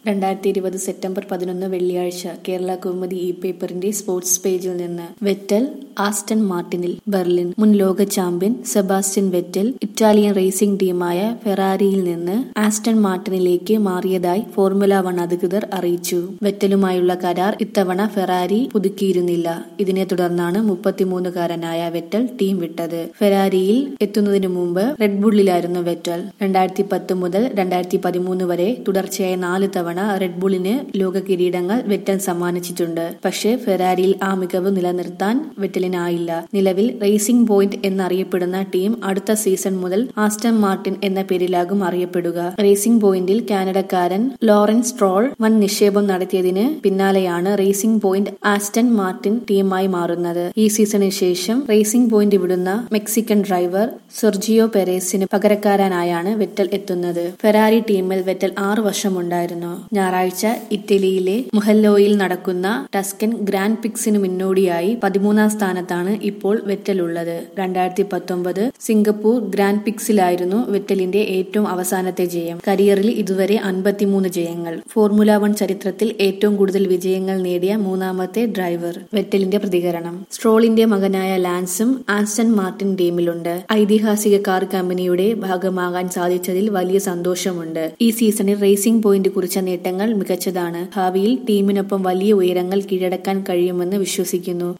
രണ്ടായിരത്തി ഇരുപത് സെപ്റ്റംബർ പതിനൊന്ന് വെള്ളിയാഴ്ച കേരള കൗമുദി ഇ പേപ്പറിന്റെ സ്പോർട്സ് പേജിൽ നിന്ന് വെറ്റൽ ആസ്റ്റൺ മാർട്ടിനിൽ ബെർലിൻ മുൻ ലോക champion Sebastian Vettel Italian racing ടീമായ ഫെറാരിയിൽ നിന്ന് ആസ്റ്റൺ മാർട്ടിനിലേക്ക് മാറിയതായി ഫോർമുല വൺ അധികൃതർ അറിയിച്ചു വെറ്റലുമായുള്ള കരാർ ഇത്തവണ ഫെറാരി പുതുക്കിയിരുന്നില്ല ഇതിനെ തുടർന്നാണ് മുപ്പത്തിമൂന്നുകാരനായ വെറ്റൽ ടീം വിട്ടത് ഫെറാരിയിൽ എത്തുന്നതിനു മുമ്പ് റെഡ്ബുള്ളിലായിരുന്നു വെറ്റൽ രണ്ടായിരത്തി പത്ത് മുതൽ രണ്ടായിരത്തി പതിമൂന്ന് വരെ തുടർച്ചയായ നാല് തവണ റെഡ്ബുളിന് ലോക കിരീടങ്ങൾ വെറ്റൽ സമ്മാനിച്ചിട്ടുണ്ട് പക്ഷേ ഫെറാരിയിൽ ആ മികവ് നിലനിർത്താൻ വെറ്റലിനായില്ല നിലവിൽ റേസിംഗ് പോയിന്റ് എന്നറിയപ്പെടുന്ന ടീം അടുത്ത സീസൺ മുതൽ ആസ്റ്റൺ മാർട്ടിൻ എന്ന പേരിലാകും അറിയപ്പെടുക റേസിംഗ് പോയിന്റിൽ കാനഡക്കാരൻ ലോറൻസ് ട്രോൾ വൻ നിക്ഷേപം നടത്തിയതിന് പിന്നാലെയാണ് റേസിംഗ് പോയിന്റ് ആസ്റ്റൺ മാർട്ടിൻ ടീമായി മാറുന്നത് ഈ സീസണിന് ശേഷം റേസിംഗ് പോയിന്റ് വിടുന്ന മെക്സിക്കൻ ഡ്രൈവർ സെർജിയോ പെരേസിന് പകരക്കാരനായാണ് വെറ്റൽ എത്തുന്നത് ഫെറാരി ടീമിൽ വെറ്റൽ ആറു വർഷമുണ്ടായിരുന്നു ഞായറാഴ്ച ഇറ്റലിയിലെ മുഹല്ലോയിൽ നടക്കുന്ന ടസ്കൻ ഗ്രാൻഡ് പിക്സിന് മുന്നോടിയായി പതിമൂന്നാം സ്ഥാനത്താണ് ഇപ്പോൾ വെറ്റൽ ഉള്ളത് രണ്ടായിരത്തി പത്തൊമ്പത് സിംഗപ്പൂർ ഗ്രാൻഡ് പിക്സിലായിരുന്നു വെറ്റലിന്റെ ഏറ്റവും അവസാനത്തെ ജയം കരിയറിൽ ഇതുവരെ അൻപത്തിമൂന്ന് ജയങ്ങൾ ഫോർമുല വൺ ചരിത്രത്തിൽ ഏറ്റവും കൂടുതൽ വിജയങ്ങൾ നേടിയ മൂന്നാമത്തെ ഡ്രൈവർ വെറ്റലിന്റെ പ്രതികരണം സ്ട്രോളിന്റെ മകനായ ലാൻസും ആൻസ്റ്റൺ മാർട്ടിൻ ടീമിലുണ്ട് ഐതിഹാസിക കാർ കമ്പനിയുടെ ഭാഗമാകാൻ സാധിച്ചതിൽ വലിയ സന്തോഷമുണ്ട് ഈ സീസണിൽ റേസിംഗ് പോയിന്റ് കുറിച്ച നേട്ടങ്ങൾ മികച്ചതാണ് ഭാവിയിൽ ടീമിനൊപ്പം വലിയ ഉയരങ്ങൾ കീഴടക്കാൻ കഴിയുമെന്ന് വിശ്വസിക്കുന്നു